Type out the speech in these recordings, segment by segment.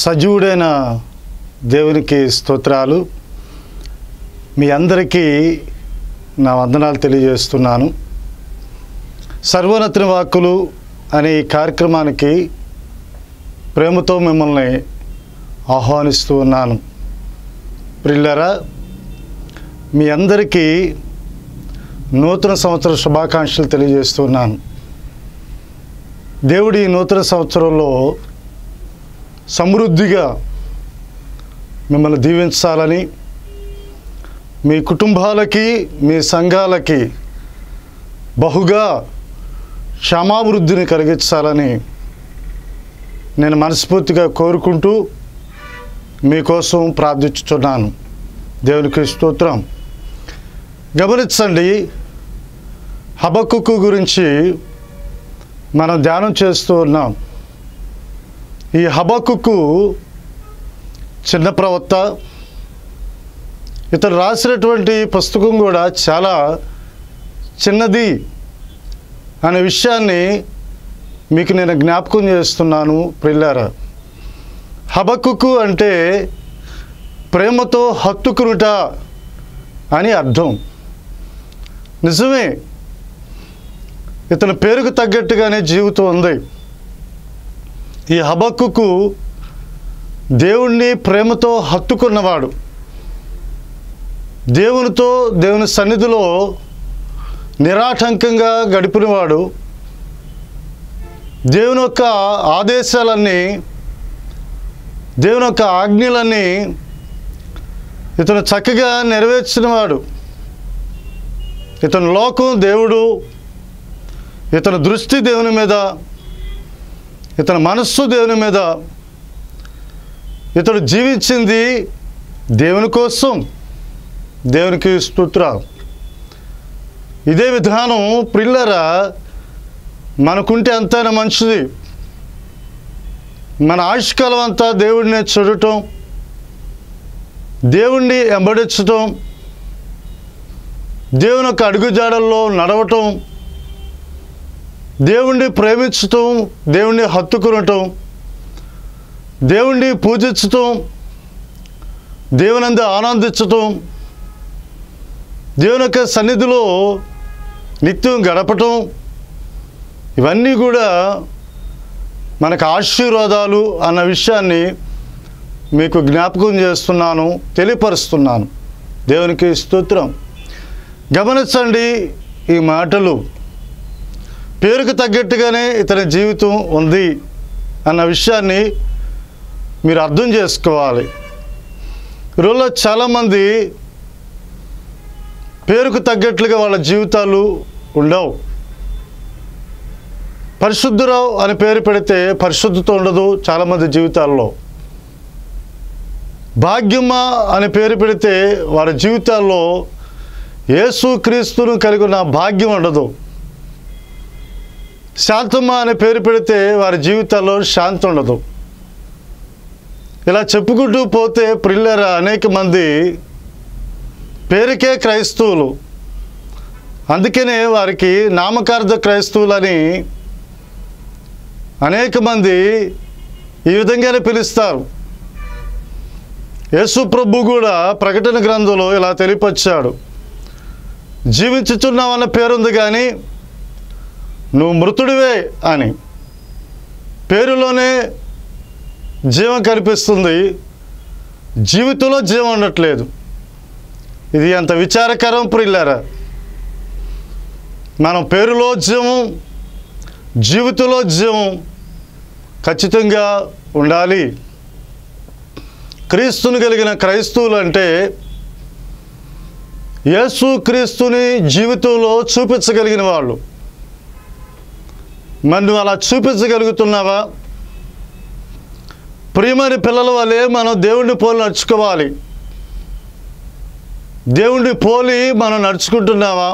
సజీవుడైన దేవునికి స్తోత్రాలు మీ అందరికీ నా వందనాలు తెలియజేస్తున్నాను సర్వోన్నతిని వాక్కులు అనే ఈ కార్యక్రమానికి ప్రేమతో మిమ్మల్ని ఆహ్వానిస్తూ ఉన్నాను ప్రిల్లరా మీ అందరికీ నూతన సంవత్సర శుభాకాంక్షలు తెలియజేస్తున్నాను దేవుడి ఈ నూతన సంవత్సరంలో సమృద్ధిగా మిమ్మల్ని దీవించాలని మీ కుటుంబాలకి మీ సంఘాలకి బహుగా క్షమాభివృద్ధిని కలిగించాలని నేను మనస్ఫూర్తిగా కోరుకుంటూ మీకోసం ప్రార్థించుతున్నాను దేవునికి స్తోత్రం గమనించండి హబక్కుకు గురించి మనం ధ్యానం చేస్తూ ఉన్నాం ఈ హబక్కుకు చిన్న ప్రవక్త ఇతను రాసినటువంటి పుస్తకం కూడా చాలా చిన్నది అనే విషయాన్ని మీకు నేను జ్ఞాపకం చేస్తున్నాను ప్రిల్లారా హబక్కుకు అంటే ప్రేమతో హత్తుకునుట అని అర్థం నిజమే ఇతని పేరుకు తగ్గట్టుగానే జీవితం ఉంది ఈ హబక్కుకు దేవుణ్ణి ప్రేమతో హత్తుకున్నవాడు దేవునితో దేవుని సన్నిధిలో నిరాటంకంగా గడిపినవాడు దేవుని యొక్క ఆదేశాలన్నీ దేవుని యొక్క ఆజ్ఞలన్నీ ఇతను చక్కగా నెరవేర్చినవాడు ఇతని లోకం దేవుడు ఇతని దృష్టి దేవుని మీద ఇతని మనస్సు దేవుని మీద ఇతడు జీవించింది దేవుని కోసం దేవునికి స్తోత్ర ఇదే విధానం పిల్లరా మనకుంటే అంతైనా మంచిది మన ఆయుష్కాలం అంతా దేవుడిని చూడటం దేవుణ్ణి ఎంబడించటం దేవుని యొక్క అడుగుజాడల్లో నడవటం దేవుణ్ణి ప్రేమించటం దేవుణ్ణి హత్తుకునటం దేవుణ్ణి పూజించటం దేవునందు ఆనందించటం దేవుని యొక్క సన్నిధిలో నిత్యం గడపటం ఇవన్నీ కూడా మనకు ఆశీర్వాదాలు అన్న విషయాన్ని మీకు జ్ఞాపకం చేస్తున్నాను తెలియపరుస్తున్నాను దేవునికి స్తోత్రం గమనించండి ఈ మాటలు పేరుకు తగ్గట్టుగానే ఇతని జీవితం ఉంది అన్న విషయాన్ని మీరు అర్థం చేసుకోవాలి ఈరోజులో చాలామంది పేరుకు తగ్గట్లుగా వాళ్ళ జీవితాలు ఉండవు పరిశుద్ధరావు అని పేరు పెడితే పరిశుద్ధత ఉండదు చాలామంది జీవితాల్లో భాగ్యమ్మ అని పేరు పెడితే వారి జీవితాల్లో యేసు క్రీస్తును కలిగి ఉన్న భాగ్యం ఉండదు శాంతమ్మ అనే పేరు పెడితే వారి జీవితాల్లో శాంతి ఉండదు ఇలా చెప్పుకుంటూ పోతే ప్రిల్లర అనేక మంది పేరుకే క్రైస్తవులు అందుకనే వారికి నామకార్థ క్రైస్తవులని అనేక మంది ఈ విధంగానే పిలుస్తారు యేసు ప్రభు కూడా ప్రకటన గ్రంథంలో ఇలా తెలియపరిచాడు జీవించుచున్నావన్న పేరుంది కానీ నువ్వు మృతుడివే అని పేరులోనే జీవం కనిపిస్తుంది జీవితంలో జీవం ఉండట్లేదు ఇది అంత విచారకరం ప్రిల్లారా మనం పేరులో జీవం జీవితంలో జీవం ఖచ్చితంగా ఉండాలి క్రీస్తుని కలిగిన క్రైస్తవులు అంటే యేసు క్రీస్తుని జీవితంలో చూపించగలిగిన వాళ్ళు మరి నువ్వు అలా చూపించగలుగుతున్నావా ప్రియమైన పిల్లల వల్లే మనం దేవుణ్ణి పోలి నడుచుకోవాలి దేవుణ్ణి పోలి మనం నడుచుకుంటున్నావా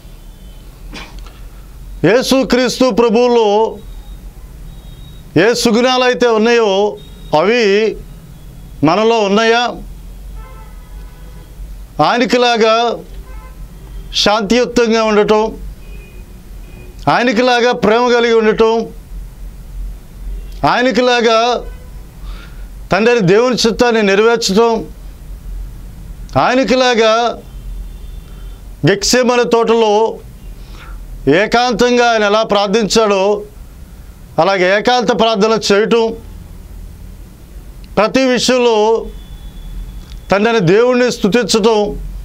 యేసుక్రీస్తు ప్రభువులో ఏ సుగుణాలు అయితే ఉన్నాయో అవి మనలో ఉన్నాయా ఆయనకిలాగా శాంతియుక్తంగా ఉండటం ఆయనకిలాగా ప్రేమ కలిగి ఉండటం ఆయనకిలాగా తండ్రి దేవుని చిత్తాన్ని నెరవేర్చడం ఆయనకిలాగా గెక్సేమల తోటలో ఏకాంతంగా ఆయన ఎలా ప్రార్థించాడో అలాగే ఏకాంత ప్రార్థన చేయటం ప్రతి విషయంలో తండ్రిని దేవుణ్ణి స్తుతించటం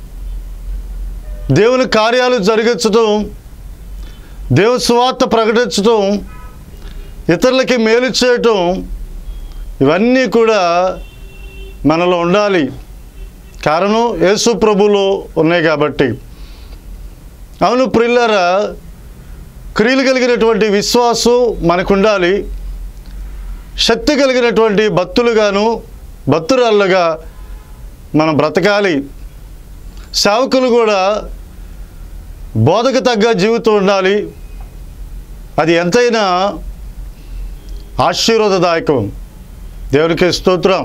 దేవుని కార్యాలు జరిగించటం దేవుని సువార్త ప్రకటించటం ఇతరులకి మేలు చేయటం ఇవన్నీ కూడా మనలో ఉండాలి కారణం యేసు ప్రభులో ఉన్నాయి కాబట్టి అవును ప్రిల్లరా క్రియలు కలిగినటువంటి విశ్వాసం మనకు ఉండాలి శక్తి కలిగినటువంటి భక్తులుగాను భక్తురాళ్ళుగా మనం బ్రతకాలి సేవకులు కూడా బోధకు తగ్గ జీవితం ఉండాలి అది ఎంతైనా ఆశీర్వాదదాయకం దేవునికి స్తోత్రం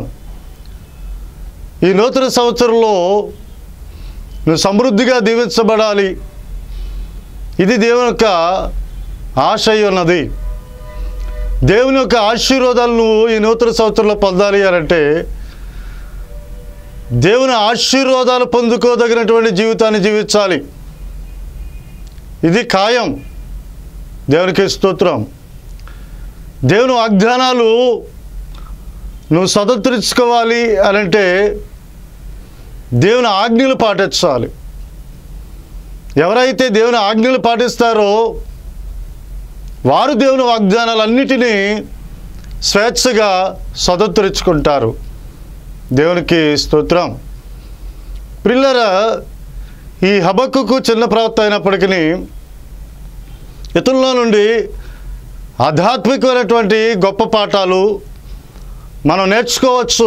ఈ నూతన సంవత్సరంలో నువ్వు సమృద్ధిగా దీవించబడాలి ఇది దేవుని యొక్క ఆశ అయి ఉన్నది దేవుని యొక్క ఆశీర్వాదాలు నువ్వు ఈ నూతన సంవత్సరంలో పొందాలి అని అంటే దేవుని ఆశీర్వాదాలు పొందుకోదగినటువంటి జీవితాన్ని జీవించాలి ఇది ఖాయం దేవునికి స్తోత్రం దేవుని వాగ్దానాలు నువ్వు స్వతంత్రించుకోవాలి అని అంటే దేవుని ఆజ్ఞలు పాటించాలి ఎవరైతే దేవుని ఆజ్ఞలు పాటిస్తారో వారు దేవుని వాగ్దానాలన్నిటినీ స్వేచ్ఛగా స్వతంత్రించుకుంటారు దేవునికి స్తోత్రం పిల్లర ఈ హబక్కుకు చిన్న ప్రవక్త అయినప్పటికీ ఇతరుల నుండి ఆధ్యాత్మికమైనటువంటి గొప్ప పాఠాలు మనం నేర్చుకోవచ్చు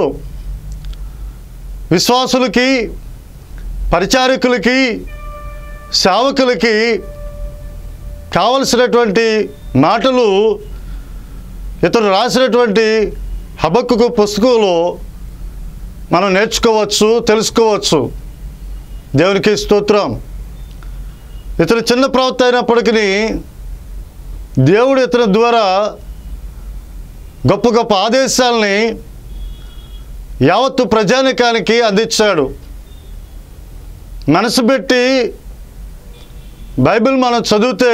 విశ్వాసులకి పరిచారకులకి సేవకులకి కావలసినటువంటి మాటలు ఇతను రాసినటువంటి హబక్కుకు పుస్తకంలో మనం నేర్చుకోవచ్చు తెలుసుకోవచ్చు దేవునికి స్తోత్రం ఇతను చిన్న ప్రవక్త అయినప్పటికీ దేవుడు ఇతని ద్వారా గొప్ప గొప్ప ఆదేశాలని యావత్తు ప్రజానికానికి అందించాడు మనసు పెట్టి బైబిల్ మనం చదివితే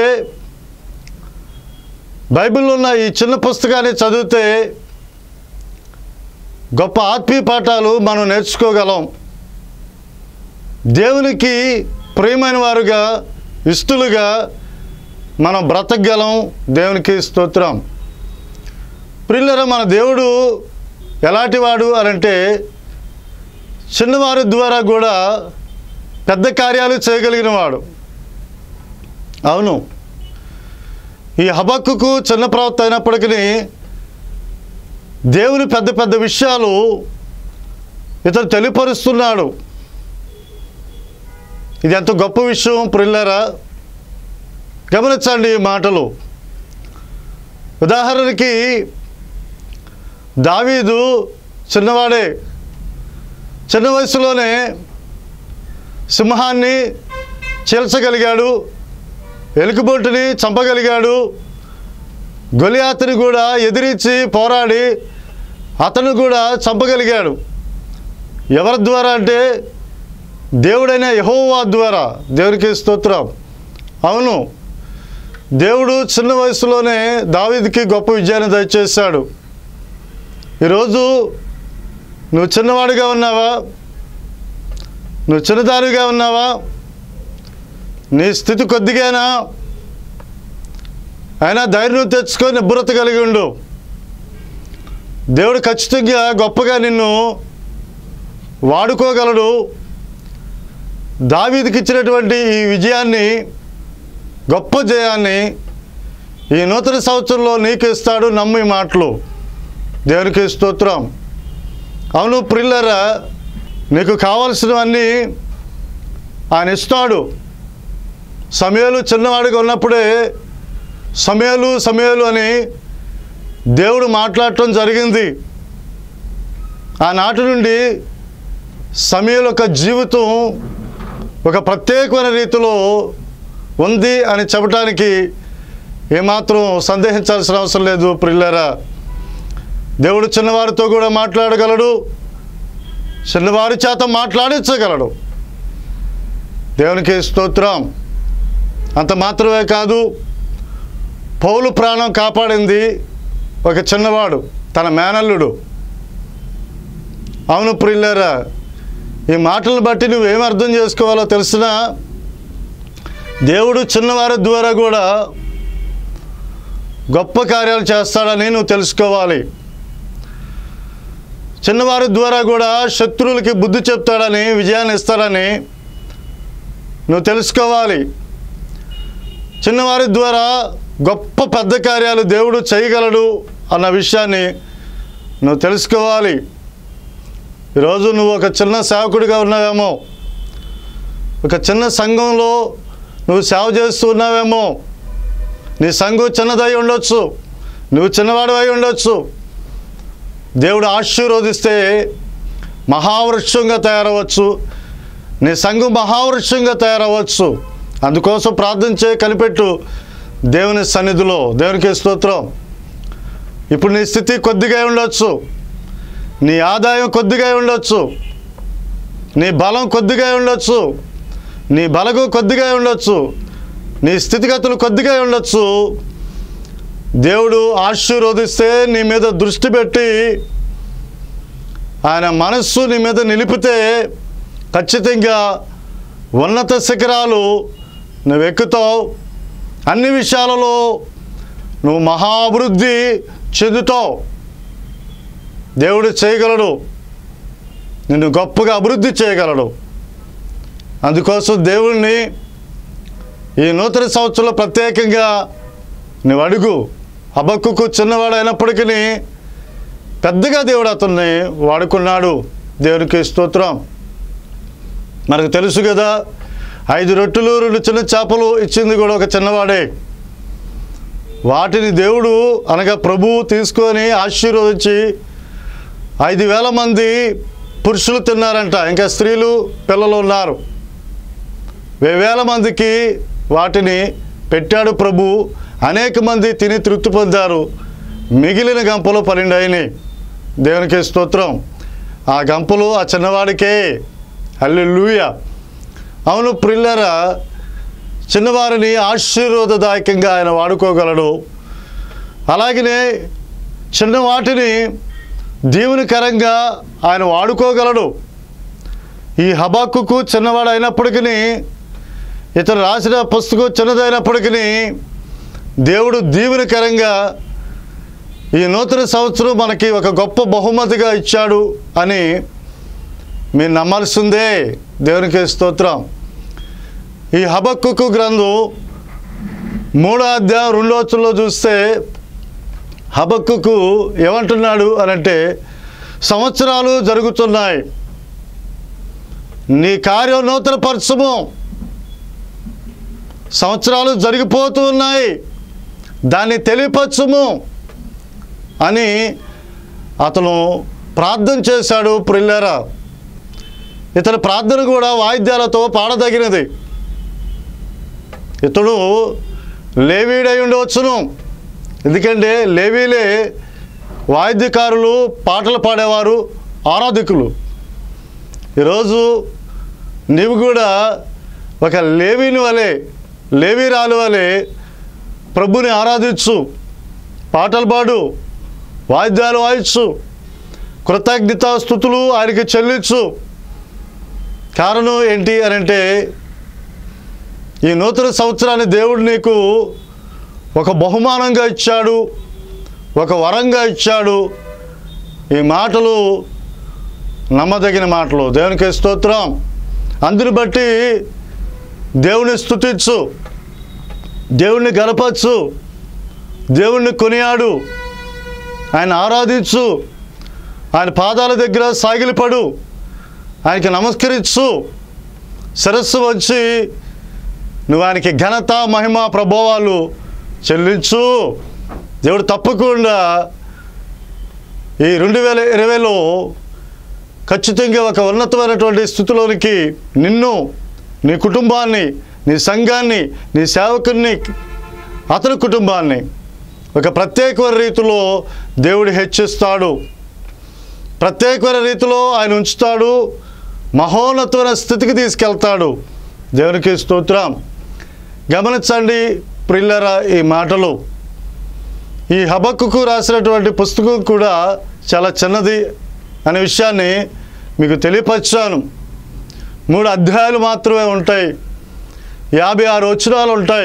బైబిల్లో ఉన్న ఈ చిన్న పుస్తకాన్ని చదివితే గొప్ప ఆత్మీయ పాఠాలు మనం నేర్చుకోగలం దేవునికి ప్రియమైన వారుగా ఇష్టలుగా మనం బ్రతకగలం దేవునికి స్తోత్రం ప్రిల్లర మన దేవుడు ఎలాంటి వాడు అని అంటే చిన్నవారి ద్వారా కూడా పెద్ద కార్యాలు చేయగలిగిన వాడు అవును ఈ హబక్కుకు చిన్న ప్రవక్త అయినప్పటికీ దేవుని పెద్ద పెద్ద విషయాలు ఇతను తెలియపరుస్తున్నాడు ఇది ఎంత గొప్ప విషయం ప్రిల్లరా గమనించండి ఈ మాటలు ఉదాహరణకి దావీదు చిన్నవాడే చిన్న వయసులోనే సింహాన్ని చీల్చగలిగాడు ఎలుకబొట్టుని చంపగలిగాడు గొలియాతుని కూడా ఎదిరించి పోరాడి అతను కూడా చంపగలిగాడు ఎవరి ద్వారా అంటే దేవుడైన యహోవా ద్వారా దేవునికి స్తోత్రం అవును దేవుడు చిన్న వయసులోనే దావీదుకి గొప్ప విజయాన్ని దయచేశాడు ఈరోజు నువ్వు చిన్నవాడిగా ఉన్నావా నువ్వు చిన్నదారిగా ఉన్నావా నీ స్థితి కొద్దిగానా అయినా ధైర్యం తెచ్చుకొని నిబ్బరత కలిగి ఉండు దేవుడు ఖచ్చితంగా గొప్పగా నిన్ను వాడుకోగలడు దావీదికి ఇచ్చినటువంటి ఈ విజయాన్ని గొప్ప జయాన్ని ఈ నూతన సంవత్సరంలో నీకు ఇస్తాడు నమ్మి మాటలు దేవునికి స్తోత్రం అవును ప్రిల్లరా నీకు కావలసినవన్నీ ఆయన ఇస్తాడు సమయాలు చిన్నవాడిగా ఉన్నప్పుడే సమయాలు సమయాలు అని దేవుడు మాట్లాడటం జరిగింది ఆనాటి నుండి సమయాల యొక్క జీవితం ఒక ప్రత్యేకమైన రీతిలో ఉంది అని చెప్పడానికి ఏమాత్రం సందేహించాల్సిన అవసరం లేదు ప్రిల్లరా దేవుడు చిన్నవారితో కూడా మాట్లాడగలడు చిన్నవారి చేత మాట్లాడించగలడు దేవునికి స్తోత్రం అంత మాత్రమే కాదు పౌలు ప్రాణం కాపాడింది ఒక చిన్నవాడు తన మేనల్లుడు అవును ప్రిల్లరా ఈ మాటలను బట్టి నువ్వేం అర్థం చేసుకోవాలో తెలిసినా దేవుడు చిన్నవారి ద్వారా కూడా గొప్ప కార్యాలు చేస్తాడని నువ్వు తెలుసుకోవాలి చిన్నవారి ద్వారా కూడా శత్రువులకి బుద్ధి చెప్తాడని విజయాన్ని ఇస్తాడని నువ్వు తెలుసుకోవాలి చిన్నవారి ద్వారా గొప్ప పెద్ద కార్యాలు దేవుడు చేయగలడు అన్న విషయాన్ని నువ్వు తెలుసుకోవాలి ఈరోజు నువ్వు ఒక చిన్న సేవకుడిగా ఉన్నావేమో ఒక చిన్న సంఘంలో నువ్వు సేవ చేస్తూ ఉన్నావేమో నీ సంఘం చిన్నదై ఉండొచ్చు నువ్వు చిన్నవాడు అయి ఉండొచ్చు దేవుడు ఆశీర్వదిస్తే మహావృక్షంగా తయారవచ్చు నీ సంఘం మహావృక్షంగా తయారవచ్చు అందుకోసం ప్రార్థించే కనిపెట్టు దేవుని సన్నిధిలో దేవునికి స్తోత్రం ఇప్పుడు నీ స్థితి కొద్దిగా ఉండొచ్చు నీ ఆదాయం కొద్దిగా ఉండొచ్చు నీ బలం కొద్దిగా ఉండొచ్చు నీ బలగం కొద్దిగా ఉండొచ్చు నీ స్థితిగతులు కొద్దిగా ఉండొచ్చు దేవుడు ఆశీర్వదిస్తే నీ మీద దృష్టి పెట్టి ఆయన మనస్సు నీ మీద నిలిపితే ఖచ్చితంగా ఉన్నత శిఖరాలు నువ్వు ఎక్కుతావు అన్ని విషయాలలో నువ్వు మహాభివృద్ధి చెందుతావు దేవుడు చేయగలడు నిన్ను గొప్పగా అభివృద్ధి చేయగలడు అందుకోసం దేవుణ్ణి ఈ నూతన సంవత్సరంలో ప్రత్యేకంగా నువ్వు అడుగు అబక్కుకు చిన్నవాడు అయినప్పటికీ పెద్దగా దేవుడు అతన్ని వాడుకున్నాడు దేవునికి స్తోత్రం మనకు తెలుసు కదా ఐదు రొట్టెలు రెండు చిన్న చేపలు ఇచ్చింది కూడా ఒక చిన్నవాడే వాటిని దేవుడు అనగా ప్రభువు తీసుకొని ఆశీర్వదించి ఐదు వేల మంది పురుషులు తిన్నారంట ఇంకా స్త్రీలు పిల్లలు ఉన్నారు వేవేల మందికి వాటిని పెట్టాడు ప్రభు అనేక మంది తిని తృప్తి పొందారు మిగిలిన గంపలు పన్నెండు అయినాయి దేవునికి స్తోత్రం ఆ గంపలు ఆ చిన్నవాడికే అల్లెలుయ అవును ప్రిల్లరా చిన్నవారిని ఆశీర్వాదదాయకంగా ఆయన వాడుకోగలడు అలాగనే చిన్న వాటిని దీవునికరంగా ఆయన వాడుకోగలడు ఈ హబాక్కుకు చిన్నవాడు అయినప్పటికీ ఇతను రాసిన పుస్తకం చిన్నదైనప్పటికీ దేవుడు దీవునికరంగా ఈ నూతన సంవత్సరం మనకి ఒక గొప్ప బహుమతిగా ఇచ్చాడు అని మీరు నమ్మాల్సిందే దేవునికి స్తోత్రం ఈ హబక్కుకు గ్రంథం మూడో అధ్యాయం రెండో వచ్చంలో చూస్తే హబక్కుకు ఏమంటున్నాడు అని అంటే సంవత్సరాలు జరుగుతున్నాయి నీ కార్యం నూతన పరచము సంవత్సరాలు జరిగిపోతూ ఉన్నాయి దాన్ని తెలియపరచుము అని అతను ప్రార్థన చేశాడు ప్రిల్లరా ఇతని ప్రార్థన కూడా వాయిద్యాలతో పాడదగినది ఇతడు లేవీడై ఉండవచ్చును ఎందుకంటే లేవీలే వాయిద్యకారులు పాటలు పాడేవారు ఆరాధికులు ఈరోజు నీవు కూడా ఒక లేవీని వలె లేవీరాలు వలె ప్రభుని ఆరాధించు పాటలు పాడు వాయిద్యాలు వాయించు కృతజ్ఞత స్థుతులు ఆయనకి చెల్లించు కారణం ఏంటి అని అంటే ఈ నూతన సంవత్సరాన్ని దేవుడు నీకు ఒక బహుమానంగా ఇచ్చాడు ఒక వరంగా ఇచ్చాడు ఈ మాటలు నమ్మదగిన మాటలు దేవునికి స్తోత్రం అందుని బట్టి దేవుని స్తుతించు దేవుణ్ణి గలపచ్చు దేవుణ్ణి కొనియాడు ఆయన ఆరాధించు ఆయన పాదాల దగ్గర సాగిలిపడు ఆయనకి నమస్కరించు శిరస్సు వచ్చి నువ్వు ఆయనకి ఘనత మహిమ ప్రభావాలు చెల్లించు దేవుడు తప్పకుండా ఈ రెండు వేల ఇరవైలో ఖచ్చితంగా ఒక ఉన్నతమైనటువంటి స్థితిలోనికి నిన్ను నీ కుటుంబాన్ని నీ సంఘాన్ని నీ సేవకుని అతని కుటుంబాన్ని ఒక ప్రత్యేకమైన రీతిలో దేవుడు హెచ్చిస్తాడు ప్రత్యేకమైన రీతిలో ఆయన ఉంచుతాడు మహోన్నతమైన స్థితికి తీసుకెళ్తాడు దేవునికి స్తోత్రం గమనించండి ప్రిల్లరా ఈ మాటలు ఈ హబక్కుకు రాసినటువంటి పుస్తకం కూడా చాలా చిన్నది అనే విషయాన్ని మీకు తెలియపరిచాను మూడు అధ్యాయాలు మాత్రమే ఉంటాయి యాభై ఆరు వచనాలు ఉంటాయి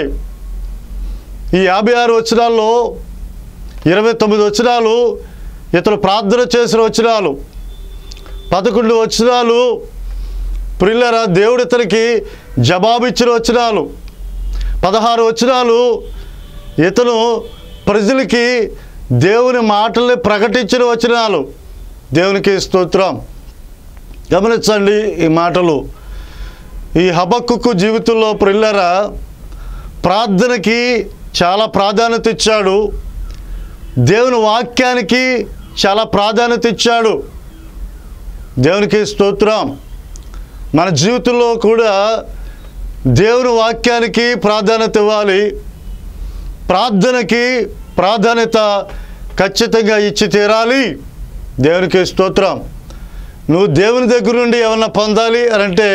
ఈ యాభై ఆరు వచనాల్లో ఇరవై తొమ్మిది వచనాలు ఇతను ప్రార్థన చేసిన వచనాలు పదకొండు వచనాలు ప్రిల్లర దేవుడు ఇతనికి జవాబిచ్చిన వచనాలు పదహారు వచనాలు ఇతను ప్రజలకి దేవుని మాటల్ని ప్రకటించిన వచనాలు దేవునికి స్తోత్రం గమనించండి ఈ మాటలు ఈ హబక్కుకు జీవితంలో ప్రిల్లర ప్రార్థనకి చాలా ప్రాధాన్యత ఇచ్చాడు దేవుని వాక్యానికి చాలా ప్రాధాన్యత ఇచ్చాడు దేవునికి స్తోత్రం మన జీవితంలో కూడా దేవుని వాక్యానికి ప్రాధాన్యత ఇవ్వాలి ప్రార్థనకి ప్రాధాన్యత ఖచ్చితంగా ఇచ్చి తీరాలి దేవునికి స్తోత్రం నువ్వు దేవుని దగ్గర నుండి ఏమన్నా పొందాలి అని అంటే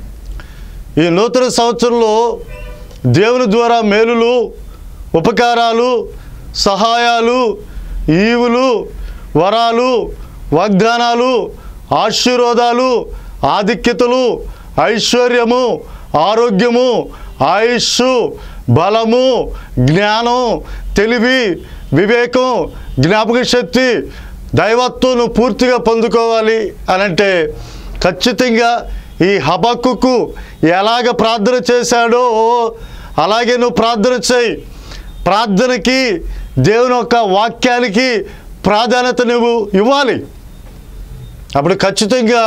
ఈ నూతన సంవత్సరంలో దేవుని ద్వారా మేలులు ఉపకారాలు సహాయాలు ఈవులు వరాలు వాగ్దానాలు ఆశీర్వాదాలు ఆధిక్యతలు ఐశ్వర్యము ఆరోగ్యము ఆయుష్ బలము జ్ఞానం తెలివి వివేకం జ్ఞాపక శక్తి దైవత్వం నువ్వు పూర్తిగా పొందుకోవాలి అనంటే ఖచ్చితంగా ఈ హబక్కుకు ఎలాగ ప్రార్థన చేశాడో అలాగే నువ్వు ప్రార్థన చేయి ప్రార్థనకి దేవుని యొక్క వాక్యానికి ప్రాధాన్యత నువ్వు ఇవ్వాలి అప్పుడు ఖచ్చితంగా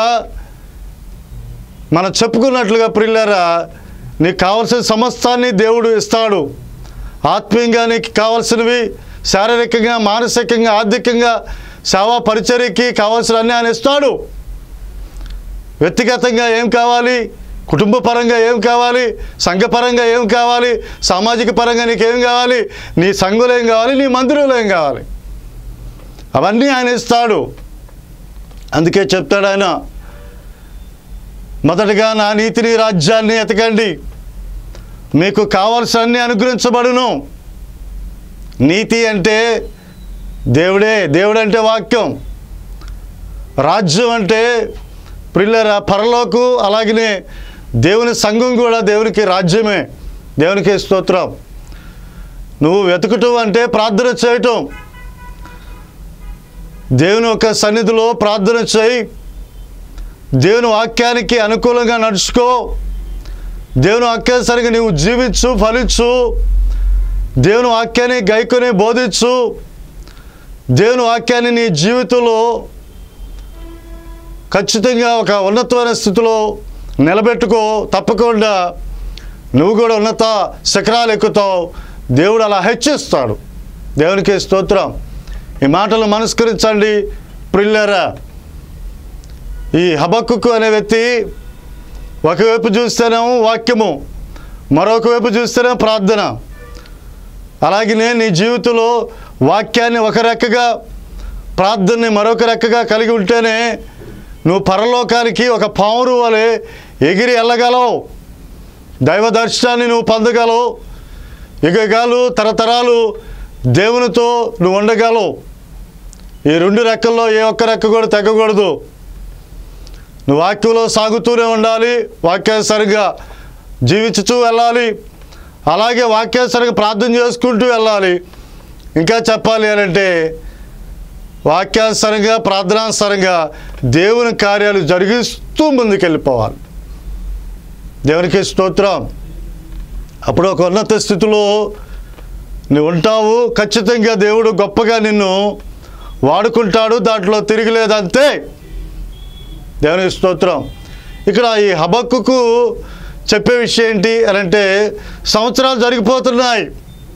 మనం చెప్పుకున్నట్లుగా ప్రిల్లరా నీకు కావలసిన సమస్తాన్ని దేవుడు ఇస్తాడు ఆత్మీయంగా నీకు కావాల్సినవి శారీరకంగా మానసికంగా ఆర్థికంగా సేవా పరిచర్యకి కావాల్సిన అన్ని ఆయన ఇస్తాడు వ్యక్తిగతంగా ఏం కావాలి కుటుంబ పరంగా ఏం కావాలి సంఘపరంగా ఏం కావాలి సామాజిక పరంగా నీకేం కావాలి నీ సంఘులు ఏం కావాలి నీ మందిరంలో ఏం కావాలి అవన్నీ ఆయన ఇస్తాడు అందుకే చెప్తాడు ఆయన మొదటగా నా నీతిని రాజ్యాన్ని ఎతకండి మీకు కావాల్సినన్ని అనుగ్రహించబడును నీతి అంటే దేవుడే దేవుడు అంటే వాక్యం రాజ్యం అంటే ప్రిల్లర పరలోకు అలాగనే దేవుని సంఘం కూడా దేవునికి రాజ్యమే దేవునికి స్తోత్రం నువ్వు వెతుకుటం అంటే ప్రార్థన చేయటం దేవుని యొక్క సన్నిధిలో ప్రార్థన చేయి దేవుని వాక్యానికి అనుకూలంగా నడుచుకో దేవుని వాక్యానుసరిగా నీవు జీవించు ఫలించు దేవుని వాక్యాన్ని గైకొని బోధించు దేవుని వాక్యాన్ని నీ జీవితంలో ఖచ్చితంగా ఒక ఉన్నతమైన స్థితిలో నిలబెట్టుకో తప్పకుండా నువ్వు కూడా ఉన్నత శిఖరాలు ఎక్కుతావు దేవుడు అలా హెచ్చిస్తాడు దేవునికి స్తోత్రం ఈ మాటలు మనస్కరించండి ప్రిల్లరా ఈ హబక్కుకు అనే వ్యక్తి ఒకవైపు చూస్తేనేమో వాక్యము మరొక వైపు చూస్తేనే ప్రార్థన అలాగనే నీ జీవితంలో వాక్యాన్ని ఒక రెక్కగా ప్రార్థనని మరొక రెక్కగా కలిగి ఉంటేనే నువ్వు పరలోకానికి ఒక పావురు వలె ఎగిరి వెళ్ళగలవు దైవ దర్శనాన్ని నువ్వు పొందగలవు ఇకగాలు తరతరాలు దేవునితో నువ్వు ఉండగలవు ఈ రెండు రెక్కల్లో ఏ ఒక్క రెక్క కూడా తగ్గకూడదు నువ్వు వాక్యంలో సాగుతూనే ఉండాలి వాక్యానుసరిగా జీవించుతూ వెళ్ళాలి అలాగే వాక్యానుసరిగా ప్రార్థన చేసుకుంటూ వెళ్ళాలి ఇంకా చెప్పాలి అని అంటే వాక్యానుసరంగా ప్రార్థనానుసరంగా దేవుని కార్యాలు జరిగిస్తూ ముందుకెళ్ళిపోవాలి దేవునికి స్తోత్రం అప్పుడు ఒక ఉన్నత స్థితిలో నువ్వు ఉంటావు ఖచ్చితంగా దేవుడు గొప్పగా నిన్ను వాడుకుంటాడు దాంట్లో తిరిగిలేదంతే దేవుని స్తోత్రం ఇక్కడ ఈ హబక్కుకు చెప్పే విషయం ఏంటి అని అంటే సంవత్సరాలు జరిగిపోతున్నాయి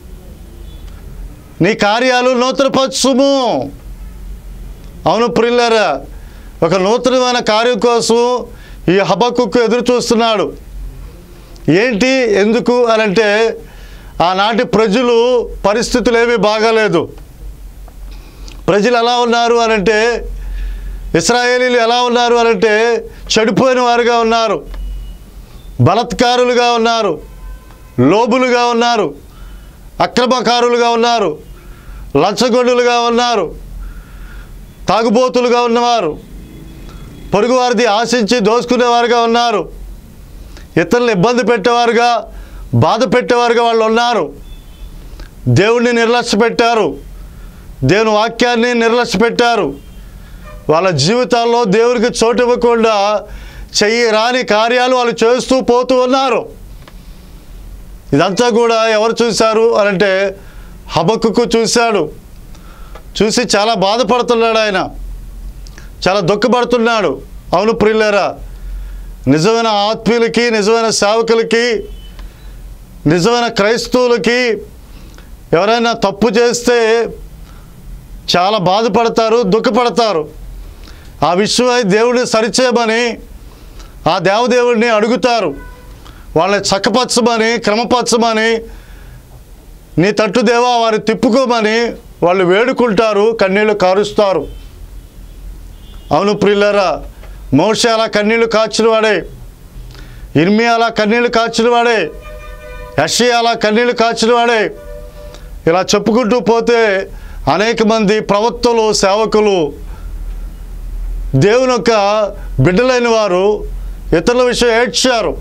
నీ కార్యాలు నూతనపరచుము అవును ప్రిల్లరా ఒక నూతనమైన కార్యం కోసం ఈ హబక్కుకు ఎదురు చూస్తున్నాడు ఏంటి ఎందుకు అని అంటే ఆనాటి ప్రజలు పరిస్థితులు ఏమీ బాగాలేదు ప్రజలు ఎలా ఉన్నారు అనంటే ఇస్రాయేలీలు ఎలా ఉన్నారు అనంటే చెడిపోయిన వారుగా ఉన్నారు బలత్కారులుగా ఉన్నారు లోబులుగా ఉన్నారు అక్రమకారులుగా ఉన్నారు లంచగొండులుగా ఉన్నారు తాగుబోతులుగా ఉన్నవారు పొరుగువారిది ఆశించి దోసుకునేవారుగా ఉన్నారు ఇతరులను ఇబ్బంది పెట్టేవారుగా బాధ పెట్టేవారుగా వాళ్ళు ఉన్నారు దేవుణ్ణి నిర్లక్ష్య పెట్టారు దేవుని వాక్యాన్ని నిర్లక్ష్య పెట్టారు వాళ్ళ జీవితాల్లో దేవునికి చోటు ఇవ్వకుండా చెయ్యి రాని కార్యాలు వాళ్ళు చేస్తూ పోతూ ఉన్నారు ఇదంతా కూడా ఎవరు చూశారు అని అంటే హబక్కుకు చూశాడు చూసి చాలా బాధపడుతున్నాడు ఆయన చాలా దుఃఖపడుతున్నాడు అవును ప్రియులరా నిజమైన ఆత్మీయులకి నిజమైన సేవకులకి నిజమైన క్రైస్తవులకి ఎవరైనా తప్పు చేస్తే చాలా బాధపడతారు దుఃఖపడతారు ఆ విషయమై దేవుడిని సరిచేయమని ఆ దేవదేవుడిని అడుగుతారు వాళ్ళని చక్కపరచమని క్రమపరచమని నీ తట్టు దేవా వారిని తిప్పుకోమని వాళ్ళు వేడుకుంటారు కన్నీళ్లు కారుస్తారు అవును ప్రిల్లరా మోష అలా కన్నీళ్లు కాచిన వాడే ఇర్మి అలా కన్నీళ్లు కాచిన వాడే యషి అలా కన్నీళ్లు కాచిన వాడే ఇలా చెప్పుకుంటూ పోతే అనేక మంది ప్రవక్తలు సేవకులు దేవుని యొక్క బిడ్డలైన వారు ఇతరుల విషయం ఏడ్చారు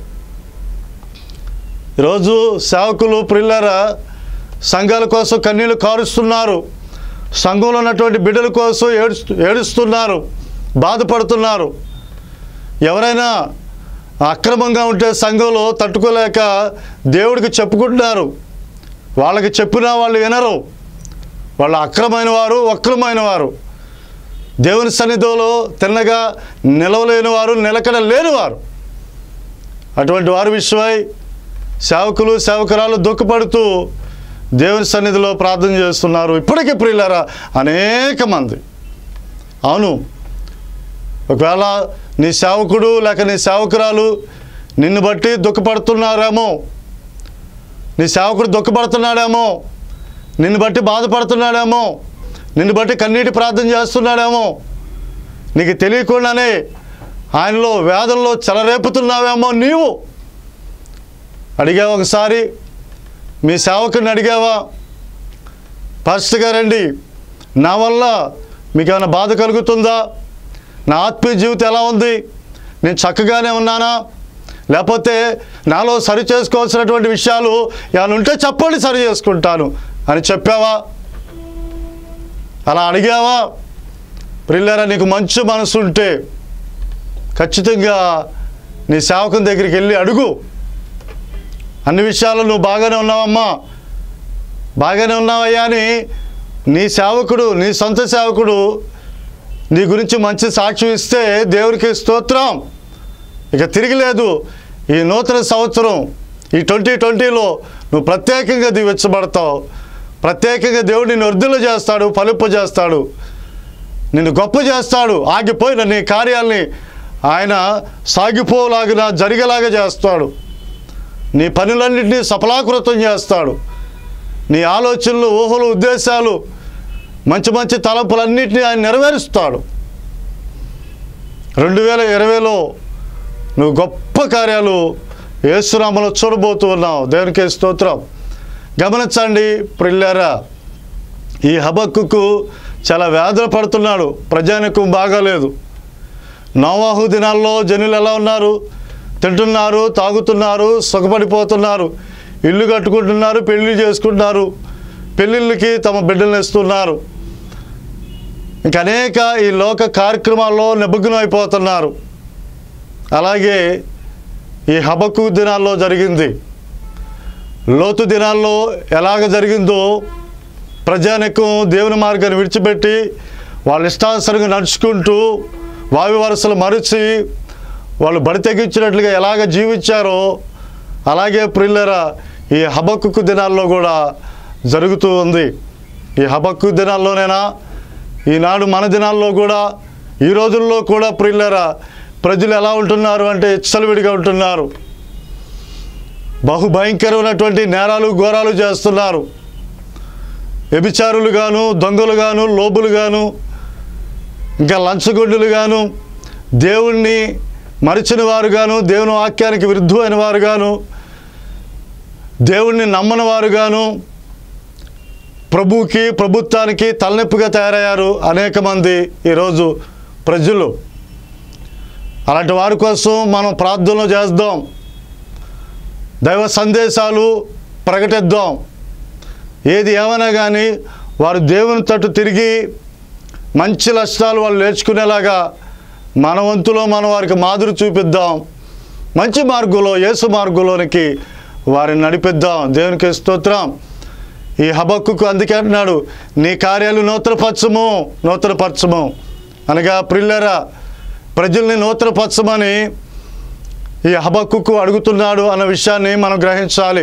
ఈరోజు సేవకులు ప్రిల్లరా సంఘాల కోసం కన్నీళ్లు కారుస్తున్నారు సంఘంలో ఉన్నటువంటి బిడ్డల కోసం ఏడుస్తు ఏడుస్తున్నారు బాధపడుతున్నారు ఎవరైనా అక్రమంగా ఉంటే సంఘంలో తట్టుకోలేక దేవుడికి చెప్పుకుంటున్నారు వాళ్ళకి చెప్పినా వాళ్ళు వినరు వాళ్ళు అక్రమైన వారు వక్రమైన వారు దేవుని సన్నిధిలో తిన్నగా నిలవలేని వారు నిలకడ లేనివారు అటువంటి వారి విషయమై సేవకులు సేవకురాలు దుఃఖపడుతూ దేవుని సన్నిధిలో ప్రార్థన చేస్తున్నారు ఇప్పటికీ ప్రియులారా అనేక మంది అవును ఒకవేళ నీ సేవకుడు లేక నీ సేవకురాలు నిన్ను బట్టి దుఃఖపడుతున్నారేమో నీ సేవకుడు దుఃఖపడుతున్నాడేమో నిన్ను బట్టి బాధపడుతున్నాడేమో నిన్ను బట్టి కన్నీటి ప్రార్థన చేస్తున్నాడేమో నీకు తెలియకుండానే ఆయనలో వేదనలో చెలరేపుతున్నావేమో నీవు అడిగావా ఒకసారి మీ సేవకుని అడిగావా పాస్టర్ గారండి నా వల్ల మీకు ఏమైనా బాధ కలుగుతుందా నా ఆత్మీయ జీవితం ఎలా ఉంది నేను చక్కగానే ఉన్నానా లేకపోతే నాలో సరి చేసుకోవాల్సినటువంటి విషయాలు ఏమైనా ఉంటే చెప్పండి సరి చేసుకుంటాను అని చెప్పావా అలా అడిగావా ప్రిల్లరా నీకు మంచి మనసు ఉంటే ఖచ్చితంగా నీ సేవకుని దగ్గరికి వెళ్ళి అడుగు అన్ని విషయాలు నువ్వు బాగానే ఉన్నావమ్మా బాగానే ఉన్నావయ్యా అని నీ సేవకుడు నీ సొంత సేవకుడు నీ గురించి మంచి సాక్ష్యం ఇస్తే దేవునికి స్తోత్రం ఇక తిరిగిలేదు ఈ నూతన సంవత్సరం ఈ ట్వంటీ ట్వంటీలో నువ్వు ప్రత్యేకంగా దీవించబడతావు ప్రత్యేకంగా దేవుడు నిన్ను వృద్ధులు చేస్తాడు ఫలింప చేస్తాడు నిన్ను గొప్ప చేస్తాడు ఆగిపోయిన నీ కార్యాల్ని ఆయన సాగిపోలాగిన జరిగేలాగా చేస్తాడు నీ పనులన్నింటినీ సఫలాకృతం చేస్తాడు నీ ఆలోచనలు ఊహలు ఉద్దేశాలు మంచి మంచి తలంపులన్నింటినీ ఆయన నెరవేరుస్తాడు రెండు వేల ఇరవైలో నువ్వు గొప్ప కార్యాలు ఏసునామలో చూడబోతూ ఉన్నావు దేవునికి స్తోత్రం గమనించండి ప్రిల్లారా ఈ హబక్కుకు చాలా వేదన పడుతున్నాడు ప్రజానికం బాగాలేదు నోవాహు దినాల్లో జనులు ఎలా ఉన్నారు తింటున్నారు తాగుతున్నారు సుఖపడిపోతున్నారు ఇల్లు కట్టుకుంటున్నారు పెళ్లి చేసుకుంటున్నారు పెళ్ళిళ్ళకి తమ బిడ్డలను ఇస్తున్నారు ఇంక అనేక ఈ లోక కార్యక్రమాల్లో నిమగ్నం అయిపోతున్నారు అలాగే ఈ హబక్కు దినాల్లో జరిగింది లోతు దినాల్లో ఎలాగ జరిగిందో ప్రజానికం దేవుని మార్గాన్ని విడిచిపెట్టి వాళ్ళ ఇష్టానుసరంగా నడుచుకుంటూ వావి వరుసలు మరిచి వాళ్ళు బడి తెగించినట్లుగా ఎలాగ జీవించారో అలాగే ప్రిల్లరా ఈ హబక్కు దినాల్లో కూడా జరుగుతూ ఉంది ఈ హబక్కు దినాల్లోనైనా ఈనాడు మన దినాల్లో కూడా ఈ రోజుల్లో కూడా ప్రిల్లరా ప్రజలు ఎలా ఉంటున్నారు అంటే విడిగా ఉంటున్నారు బహుభయంకరమైనటువంటి నేరాలు ఘోరాలు చేస్తున్నారు వ్యభిచారులు గాను దొంగలు గాను లోబులు గాను ఇంకా లంచగొండులు గాను దేవుణ్ణి మరిచిన వారు గాను దేవుని వాక్యానికి విరుద్ధమైన వారు గాను దేవుణ్ణి నమ్మని వారు గాను ప్రభువుకి ప్రభుత్వానికి తలనొప్పిగా తయారయ్యారు అనేక మంది ఈరోజు ప్రజలు అలాంటి వారి కోసం మనం ప్రార్థనలు చేద్దాం దైవ సందేశాలు ప్రకటిద్దాం ఏది ఏమైనా కానీ వారు దేవుని తట్టు తిరిగి మంచి లక్షణాలు వాళ్ళు నేర్చుకునేలాగా మన వంతులో మనం వారికి మాదిరి చూపిద్దాం మంచి మార్గంలో యేసు మార్గంలోనికి వారిని నడిపిద్దాం దేవునికి స్తోత్రం ఈ హబక్కుకు అందుకే అంటున్నాడు నీ కార్యాలు నూతనపరచము నూతనపరచము అనగా ప్రిల్లరా ప్రజల్ని నూతనపరచమని ఈ హబక్కుకు అడుగుతున్నాడు అన్న విషయాన్ని మనం గ్రహించాలి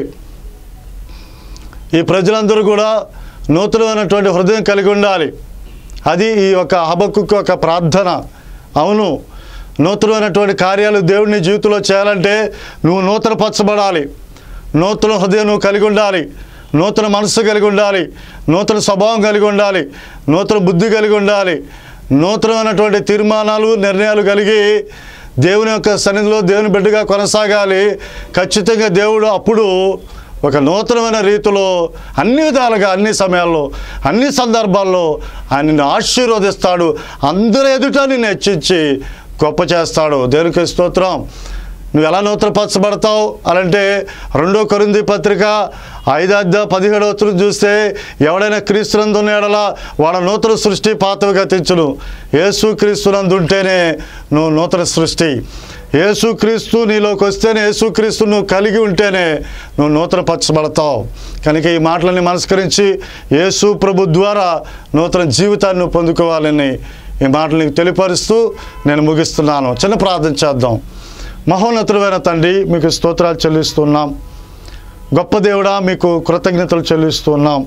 ఈ ప్రజలందరూ కూడా నూతనమైనటువంటి హృదయం కలిగి ఉండాలి అది ఈ యొక్క హబక్కుకు ఒక ప్రార్థన అవును నూతనమైనటువంటి కార్యాలు దేవుడిని జీవితంలో చేయాలంటే నువ్వు నూతనపరచబడాలి నూతన హృదయం నువ్వు కలిగి ఉండాలి నూతన మనస్సు కలిగి ఉండాలి నూతన స్వభావం కలిగి ఉండాలి నూతన బుద్ధి కలిగి ఉండాలి నూతనమైనటువంటి తీర్మానాలు నిర్ణయాలు కలిగి దేవుని యొక్క సన్నిధిలో దేవుని బిడ్డగా కొనసాగాలి ఖచ్చితంగా దేవుడు అప్పుడు ఒక నూతనమైన రీతిలో అన్ని విధాలుగా అన్ని సమయాల్లో అన్ని సందర్భాల్లో ఆయన నిన్ను ఆశీర్వదిస్తాడు అందరి ఎదుట నిన్ను హెచ్చించి గొప్ప చేస్తాడు దేవునికి స్తోత్రం నువ్వు ఎలా నూతనపరచబడతావు అనంటే రెండో కొరింది పత్రిక ఐదాద్య పదిహేడు వచ్చిన చూస్తే ఎవడైనా క్రీస్తునందు ఉన్నాడలా వాడ నూతన సృష్టి పాతవి గతించును యేసు క్రీస్తునందు ఉంటేనే నువ్వు నూతన సృష్టి యేసుక్రీస్తు నీలోకి వస్తేనే యేసుక్రీస్తు నువ్వు కలిగి ఉంటేనే నువ్వు నూతన పరచబడతావు కనుక ఈ మాటలని మనస్కరించి యేసు ప్రభు ద్వారా నూతన జీవితాన్ని నువ్వు పొందుకోవాలని ఈ మాటలు నీకు తెలియపరుస్తూ నేను ముగిస్తున్నాను చిన్న ప్రార్థన చేద్దాం మహోన్నతుడైన తండ్రి మీకు స్తోత్రాలు చెల్లిస్తున్నాం గొప్ప దేవుడా మీకు కృతజ్ఞతలు చెల్లిస్తున్నాం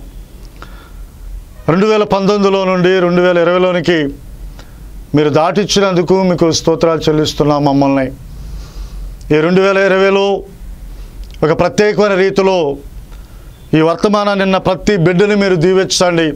రెండు వేల పంతొమ్మిదిలో నుండి రెండు వేల ఇరవైలోనికి మీరు దాటిచ్చినందుకు మీకు స్తోత్రాలు చెల్లిస్తున్నాం మమ్మల్ని ఈ రెండు వేల ఇరవైలో ఒక ప్రత్యేకమైన రీతిలో ఈ వర్తమానాన్ని నిన్న ప్రతి బిడ్డని మీరు దీవించండి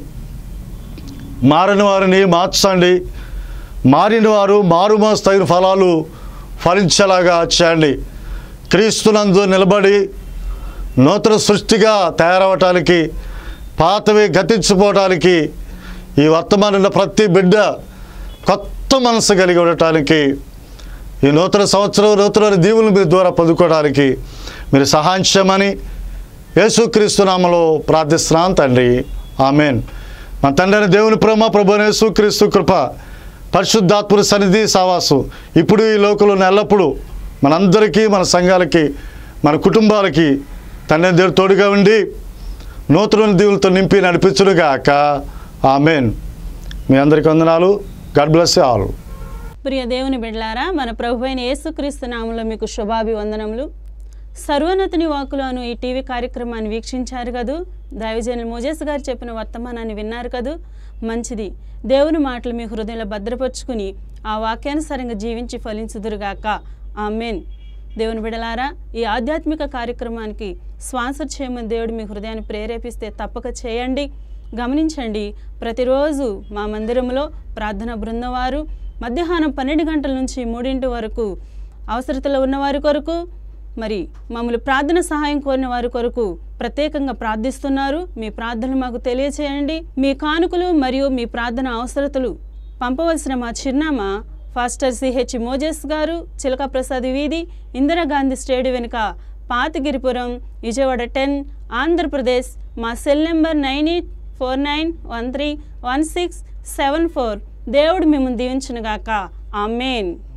మారిన వారిని మార్చండి మారిన వారు మారుమోస్ తగిన ఫలాలు ఫలించేలాగా చేయండి క్రీస్తునందు నిలబడి నూతన సృష్టిగా తయారవటానికి పాతవి గతించిపోవటానికి ఈ వర్తమానంలో ప్రతి బిడ్డ కొత్త మనసు కలిగి ఉండటానికి ఈ నూతన సంవత్సరం నూతన దీవులు మీరు ద్వారా పొందుకోవడానికి మీరు సహాయం చేయమని యేసుక్రీస్తు నామలో ప్రార్థిస్తున్నాను తండ్రి ఆమెన్ మన తండ్రి అయిన దేవుని ప్రేమ ప్రభు అయిన యేసుక్రీస్తు కృప పరిశుద్ధాత్ముని సన్నిధి సావాసు ఇప్పుడు ఈ లోకంలో ఎల్లప్పుడూ మనందరికీ మన సంఘాలకి మన కుటుంబాలకి తండ్రి అయిన దేవుడు తోడుగా ఉండి నూతన దీవులతో నింపి నడిపించునుగాక ఆమెన్ మీ అందరికీ వందనాలు గాడ్ బ్లెస్ ఆల్ ప్రియ దేవుని బిడ్డలారా మన ప్రభు అయిన యేసుక్రీస్తు నామంలో మీకు శుభాభివందనములు సర్వోన్నతుని వాకులోను ఈ టీవీ కార్యక్రమాన్ని వీక్షించారు కదూ దైవజనులు మోజేస్ గారు చెప్పిన వర్తమానాన్ని విన్నారు కదూ మంచిది దేవుని మాటలు మీ హృదయంలో భద్రపరుచుకుని ఆ వాక్యానుసారంగా జీవించి ఫలించుదురుగాక ఆమెన్ దేవుని బిడలారా ఈ ఆధ్యాత్మిక కార్యక్రమానికి స్పాన్సర్ చేయమని దేవుడు మీ హృదయాన్ని ప్రేరేపిస్తే తప్పక చేయండి గమనించండి ప్రతిరోజు మా మందిరంలో ప్రార్థన బృందం వారు మధ్యాహ్నం పన్నెండు గంటల నుంచి మూడింటి వరకు అవసరతలో ఉన్నవారి కొరకు మరి మమ్మల్ని ప్రార్థన సహాయం కోరిన వారి కొరకు ప్రత్యేకంగా ప్రార్థిస్తున్నారు మీ ప్రార్థనలు మాకు తెలియచేయండి మీ కానుకలు మరియు మీ ప్రార్థన అవసరతలు పంపవలసిన మా చిరునామా ఫాస్టర్ సిహెచ్ మోజెస్ గారు చిలక ప్రసాద్ వీధి ఇందిరాగాంధీ స్టేడియం వెనుక పాతగిరిపురం విజయవాడ టెన్ ఆంధ్రప్రదేశ్ మా cell number nine eight four nine one three one six seven four దేవుడు మిమ్మల్ని దీవించునుగాక ఆమెన్